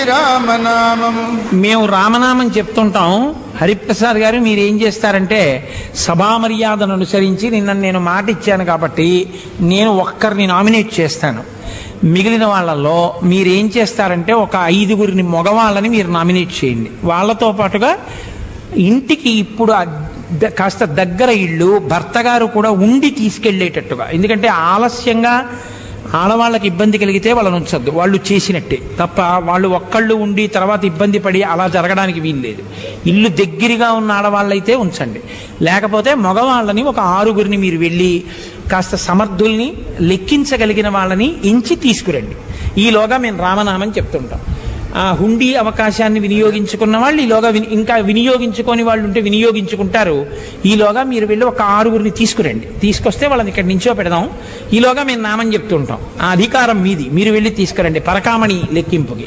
రామనామము మేము రామనామం చెప్తుంటాం హరిప్రసాద్ గారు మీరు ఏం చేస్తారంటే సభా మర్యాదను అనుసరించి నిన్న నేను మాట ఇచ్చాను కాబట్టి నేను ఒక్కరిని నామినేట్ చేస్తాను మిగిలిన వాళ్ళల్లో మీరు ఏం చేస్తారంటే ఒక ఐదుగురిని మగవాళ్ళని మీరు నామినేట్ చేయండి వాళ్ళతో పాటుగా ఇంటికి ఇప్పుడు ఆ ద- కాస్త దగ్గర ఇళ్ళు భర్త గారు కూడా ఉండి తీసుకెళ్లేటట్టుగా ఎందుకంటే ఆలస్యంగా ఆడవాళ్ళకి ఇబ్బంది కలిగితే వాళ్ళని ఉంచొద్దు వాళ్ళు చేసినట్టే తప్ప వాళ్ళు ఒక్కళ్ళు ఉండి తర్వాత ఇబ్బంది పడి అలా జరగడానికి వీల్లేదు ఇల్లు దగ్గరగా ఉన్న ఆడవాళ్ళైతే ఉంచండి లేకపోతే మగవాళ్ళని ఒక ఆరుగురిని మీరు వెళ్ళి కాస్త సమర్థుల్ని లెక్కించగలిగిన వాళ్ళని ఎంచి తీసుకురండి ఈలోగా మేము రామనామం చెప్తుంటాం ఆ హుండీ అవకాశాన్ని వినియోగించుకున్న వాళ్ళు ఈలోగా విని- ఇంకా వినియోగించుకొని వాళ్ళు ఉంటే వినియోగించుకుంటారు ఈలోగా మీరు వెళ్ళి ఒక ఆరుగురిని తీసుకురండి తీసుకొస్తే వాళ్ళని ఇక్కడ నుంచో పెడదాం ఈలోగా మేము నామం చెప్తుంటాం ఆ అధికారం మీది మీరు వెళ్ళి తీసుకురండి పరకామణి లెక్కింపుకి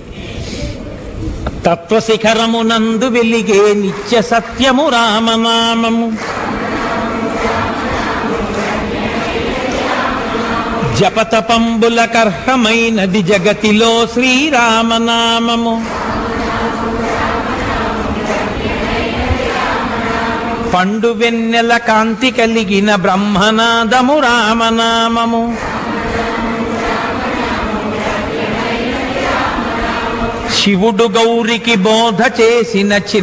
తత్వశిఖరమునందు వెలిగే నిత్య సత్యము రామనామము జపతపంబుల కర్హమైనది జగతిలో శ్రీరామనామము పండు వెన్నెల కాంతి కలిగిన బ్రహ్మనాదము రామనామము శివుడు గౌరికి బోధ చేసిన చిన్న